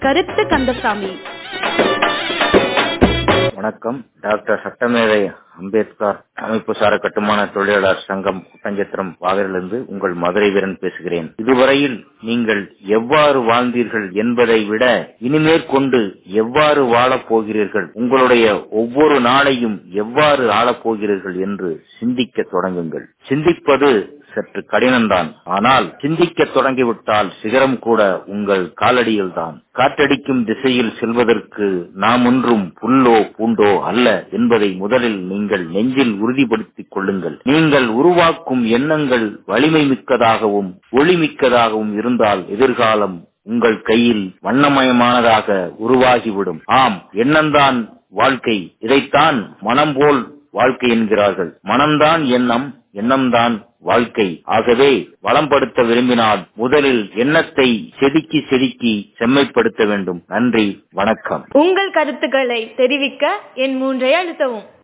கருத்து கந்தசாமி வணக்கம் டாக்டர் சட்டமேதை அம்பேத்கர் அமைப்பு சார கட்டுமான தொழிலாளர் சங்கம் குட்டஞ்சத்திரம் வாகரிலிருந்து உங்கள் மதுரை வீரன் பேசுகிறேன் இதுவரையில் நீங்கள் எவ்வாறு வாழ்ந்தீர்கள் என்பதை விட இனிமேற்கொண்டு எவ்வாறு வாழப் போகிறீர்கள் உங்களுடைய ஒவ்வொரு நாளையும் எவ்வாறு ஆளப் போகிறீர்கள் என்று சிந்திக்க தொடங்குங்கள் சிந்திப்பது சற்று கடினம்தான் ஆனால் சிந்திக்க தொடங்கிவிட்டால் சிகரம் கூட உங்கள் காலடியில் தான் காற்றடிக்கும் திசையில் செல்வதற்கு நாம் ஒன்றும் புல்லோ பூண்டோ அல்ல என்பதை முதலில் நீங்கள் நெஞ்சில் உறுதிப்படுத்திக் கொள்ளுங்கள் நீங்கள் உருவாக்கும் எண்ணங்கள் வலிமை மிக்கதாகவும் ஒளிமிக்கதாகவும் இருந்தால் எதிர்காலம் உங்கள் கையில் வண்ணமயமானதாக உருவாகிவிடும் ஆம் எண்ணம்தான் வாழ்க்கை இதைத்தான் மனம் போல் வாழ்க்கை என்கிறார்கள் மனம்தான் எண்ணம் எண்ணம்தான் வாழ்க்கை ஆகவே வளம்படுத்த விரும்பினால் முதலில் எண்ணத்தை செதுக்கி செதுக்கி செம்மைப்படுத்த வேண்டும் நன்றி வணக்கம் உங்கள் கருத்துக்களை தெரிவிக்க என் மூன்றை அழுத்தவும்